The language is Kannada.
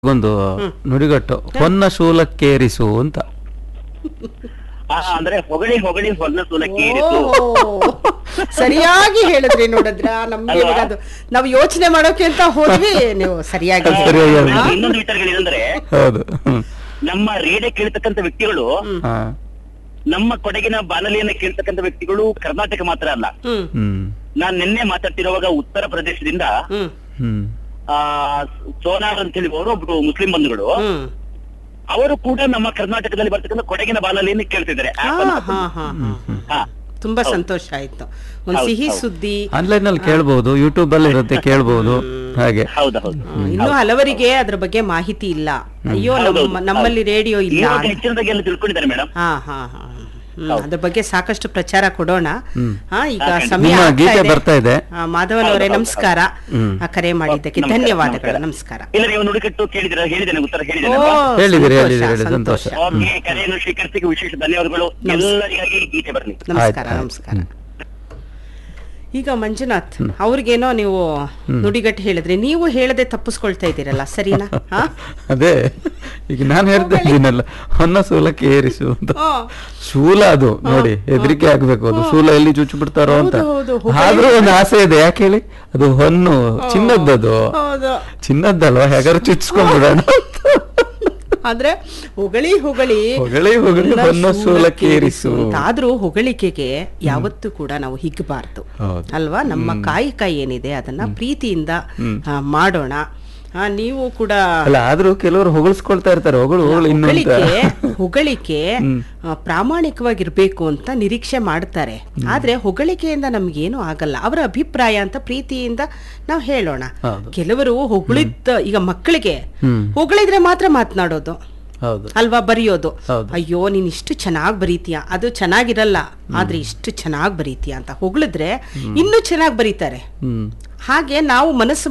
ಒಂದು ನುಡಿಗಟ್ಟು ಹೊನ್ನ ಶೂಲಕ್ಕೇರಿಸು ಅಂತ ಆ, ಅಂದ್ರೆ ಹೊಗಳಿ ಹೊಗಳಿ ಹೊನ್ನ ಸೂಲಕ್ಕೆ ಇರಿಸು ಓ, ಸರಿಯಾಗಿ ಹೇಳಿದ್ರಿ ನೋಡಿದ್ರ ನಮ್ಗೆ ಅಲ್ವಾ? ಇವಾಗ ಅದು ನಾವು ಯೋಚನೆ ಮಾಡೋಕೆ ಅಂತ ಹೋದ್ವಿ ನೀವು ಸರಿಯಾಗಿ ಸರಿಯಾಗಿ ಹೇಳಿದ್ರಿ. ಹೇಳಿದ್ರಿ. ಹಾ? ಇನ್ನೊಂದು ವಿಚಾರಗಳೇನೆಂದ್ರೆ ಹೌದು ಹ್ಮ್. ನಮ್ಮ ರೇಡಿಯೋ ಕೇಳ್ತಕ್ಕಂಥ ವ್ಯಕ್ತಿಗಳು ಹಾ. ನಮ್ಮ ಕೊಡಗಿನ ಬಾನಲಿಯನ್ನ ಕೇಳ್ತಕ್ಕಂಥ ವ್ಯಕ್ತಿಗಳು ಕರ್ನಾಟಕ ಮಾತ್ರ ಅಲ್ಲ ಹ್ಮ್ ಹ್ಮ್ ನಾನ್ ನಿನ್ನೆ ಮಾತಾಡ್ತಿರುವಾಗ ಉತ್ತರ ಪ್ರದೇಶದಿಂದ ಹ್ಮ್ ಹ್ಮ್ ಆ ಸೋನಾರ್ ಅಂತ ಹೇಳಿ ಅವರು ಒಬ್ರು ಮುಸ್ಲಿಂ ಬಂಧುಗಳು ಹ್ಮ್ ಅವರು ಕೂಡ ನಮ್ಮ ಕರ್ನಾಟಕದಲ್ಲಿ ಬರ್ತಕ್ಕಂಥ ಕೊಡಗಿನ ಬಾನಲಿಯನ್ನು ಕೇಳ್ತಿದ್ದಾರೆ ಹಾ app ಅನ್ನ. ಹಾ ಹಾ ಹಾ ಹಾ. ತುಂಬಾ ಸಂತೋಷ ಆಯ್ತು ಒಂದ್ ಹೌದು, ಸಿಹಿ ಹೌದು. ಸುದ್ದಿ ಆನ್ಲೈನ್ ಅಲ್ಲಿ ಕೇಳ್ಬಹುದು ಯೂಟ್ಯೂಬ್ ಅಲ್ಲಿ ಇರುತ್ತೆ ಕೇಳ್ಬಹುದು ಹಾಗೆ ಹೌದು ಹೌದು ಆ, ಇನ್ನೂ ಹಲವರಿಗೆ ಅದ್ರ ಬಗ್ಗೆ ಮಾಹಿತಿ ಇಲ್ಲ ಅಯ್ಯೋ ಹೌದು, ನಮ್ಮ ಹೌದು. ನಮ್ಮಲ್ಲಿ ರೇಡಿಯೋ ಇಲ್ಲ ಇವಾಗ ಹೆಚ್ಚಿನದಾಗಿ ಎಲ್ಲ ತಿಳ್ಕೊಂಡಿದ್ದಾರೆ ಮೇಡಮ್ ಹಾ ಹಾ ಹಾ ಹ್ಮ್, ಅದ್ರ ಬಗ್ಗೆ ಸಾಕಷ್ಟು ಪ್ರಚಾರ ಕೊಡೋಣ ಹ್ಮ್. ಹಾ ಈಗ ಹಾ, ಸಮಯ ನಿಮ್ಮ ಆಗ್ತಾ ಗೀತೆ ಇದೆ. ಬರ್ತಾ ಇದೆ ಆ, ಮಾಧವನ್ ಅವರೇ ಹೌದು, ಹೌದು, ನಮಸ್ಕಾರ ಹ್ಮ್. ಆ, ಕರೆ ಮಾಡಿದ್ದಕ್ಕೆ ನಮಸ್ಕಾರ, ಧನ್ಯವಾದಗಳು ನಮಸ್ಕಾರ. ನಮಸ್ಕಾರ ಇಲ್ಲ ನೀವು ನುಡಿಕಟ್ಟು ಕೇಳಿದ್ರೆ ಹೇಳಿದ್ದೇನೆ ಉತ್ತರ ಓ, ಹೇಳಿದ್ದೇನೆ ಹೇಳಿದಿರಿ, ಸಂತೋಷ, ಹೇಳಿದಿರಿ, ಹೇಳಿ, ಸಂತೋಷ. ಓಕೆ ಕರೆಯನ್ನು ಸ್ವೀಕರಿಸಿಗೆ ವಿಶೇಷ ಧನ್ಯವಾದಗಳು ಎಲ್ಲರಿಗಾಗಿ ಗೀತೆ ಬರಲಿ ನಮಸ್ಕಾರ ಆಯ್ತು, ಆಯ್ತು. ನಮಸ್ಕಾರ ಈಗ ಮಂಜುನಾಥ್ ಅವ್ರಿಗೇನೋ ನೀವು ನುಡಿಗಟ್ಟು ಹೇಳಿದ್ರಿ ನೀವು ಹೇಳದೆ ತಪ್ಪಿಸ್ಕೊಳ್ತಾ ಇದ್ದೀರಲ್ಲ ಸರಿನಾ ಹಾ ಅದೇ ಈಗ ನಾನು ಹೇಳ್ತಾ ಇದ್ದೀನಲ್ಲ ಹೊನ್ನ ಶೂಲಕ್ಕೆ ಏರಿಸು ಅಂತ ಆ. ಶೂಲ ಅದು ನೋಡಿ ಹೆದರಿಕೆ ಆಗ್ಬೇಕು ಅದು ಶೂಲ ಎಲ್ಲಿ ಚುಚ್ಚು ಬಿಡ್ತಾರೋ ಅಂತ ಹೌದು, ಹೌದು. ಆದ್ರೂ ಒಂದು ಆಸೆ ಇದೆ ಯಾಕೆ ಹೇಳಿ ಅದು ಹೊನ್ನು ಚಿನ್ನದ್ದದು ಹೌದು ಚಿನ್ನದ್ದಲ್ವಾ ಹೇಗಾರು ಚುಚ್ಕೊಂಡ್ಬಿಡೋಣ ಆದ್ರೆ ಹೊಗಳಿ ಹೊಗಳಿ ಹೊಗಳಿ ಹೊಗಳಿ ನನ್ನ ಹೊನ್ನ ಶೂಲಕ್ಕೆ ಏರಿಸು. ಅಂತ. ಆದ್ರೂ ಹೊಗಳಿಕೆಗೆ ಯಾವತ್ತೂ ಕೂಡ ನಾವು ಹಿಗ್ಬಾರ್ದು ಹೌದು. ಅಲ್ವಾ ನಮ್ಮ ಕಾಯಕ ಏನಿದೆ ಅದನ್ನ ಪ್ರೀತಿಯಿಂದ ಆ, ಮಾಡೋಣ ಆ, ನೀವು ಕೂಡ ಅಲ್ಲ ಆದ್ರೂ ಕೆಲವರು ಹೊಗಳಿಸ್ಕೊಳ್ತಾ ಇರ್ತಾರೆ ಹೊಗಳು ಹೊಗಳು ಇನ್ನು ಅಂತ ಹೊಗಳಿಕೆ ಹೊಗಳಿಕೆ ಆ, ಪ್ರಾಮಾಣಿಕವಾಗಿರ್ಬೇಕು ಅಂತ ನಿರೀಕ್ಷೆ ಮಾಡ್ತಾರೆ ಆದ್ರೆ ಹೊಗಳಿಕೆಯಿಂದ ನಮ್ಗೇನು ಆಗಲ್ಲ ಅವರ ಅಭಿಪ್ರಾಯ ಅಂತ ಪ್ರೀತಿಯಿಂದ ನಾವು ಹೇಳೋಣ ಹೌದು. ಕೆಲವರು ಹೊಗಳಿದ್ದ ಈಗ ಮಕ್ಕಳಿಗೆ ಹ್ಮ್. ಹೊಗಳಿದ್ರೆ ಮಾತ್ರ ಮಾತನಾಡೋದು ಹೌದು ಅಲ್ವಾ ಬರೆಯೋದು ಹೌದು. ಅಯ್ಯೋ ನೀನ್ ಇಷ್ಟು ಚೆನ್ನಾಗಿ ಬರೀತೀಯ ಅದು ಚೆನ್ನಾಗಿರಲ್ಲ ಆದ್ರೆ ಇಷ್ಟು ಚೆನ್ನಾಗಿ ಬರೀತೀಯ ಅಂತ ಹೊಗಳಿದ್ರೆ ಇನ್ನೂ ಚೆನ್ನಾಗಿ ಬರೀತಾರೆ ಹ್ಮ್ ಹಾಗೆ ನಾವು ಮನಸ್ಸು